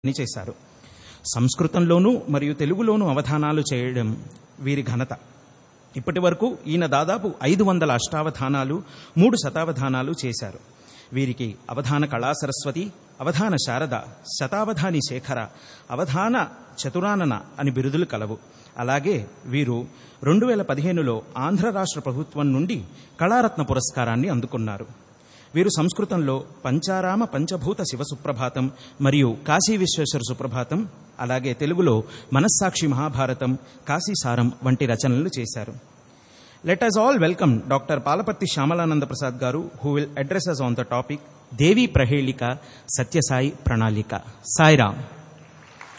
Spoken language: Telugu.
పనిచేశారు సంస్కృతంలోనూ మరియు తెలుగులోనూ అవధానాలు చేయడం వీరి ఘనత ఇప్పటి వరకు ఈయన దాదాపు ఐదు వందల అష్టావధానాలు మూడు శతావధానాలు చేశారు వీరికి అవధాన కళా సరస్వతి అవధాన శారద శతావధాని శేఖర అవధాన చతురానన అని బిరుదులు కలవు అలాగే వీరు రెండు వేల పదిహేనులో ఆంధ్ర రాష్ట్ర ప్రభుత్వం నుండి కళారత్న పురస్కారాన్ని అందుకున్నారు వీరు సంస్కృతంలో పంచారామ పంచభూత శివ సుప్రభాతం మరియు కాశీ విశ్వేశ్వర సుప్రభాతం అలాగే తెలుగులో మనస్సాక్షి మహాభారతం కాశీసారం వంటి రచనలు చేశారు let us all welcome doctor Palaparthi Syamalananda Prasad garu who will address us on the topic దేవీ ప్రహేళిక సత్యసాయి ప్రణాళిక సాయిరామ్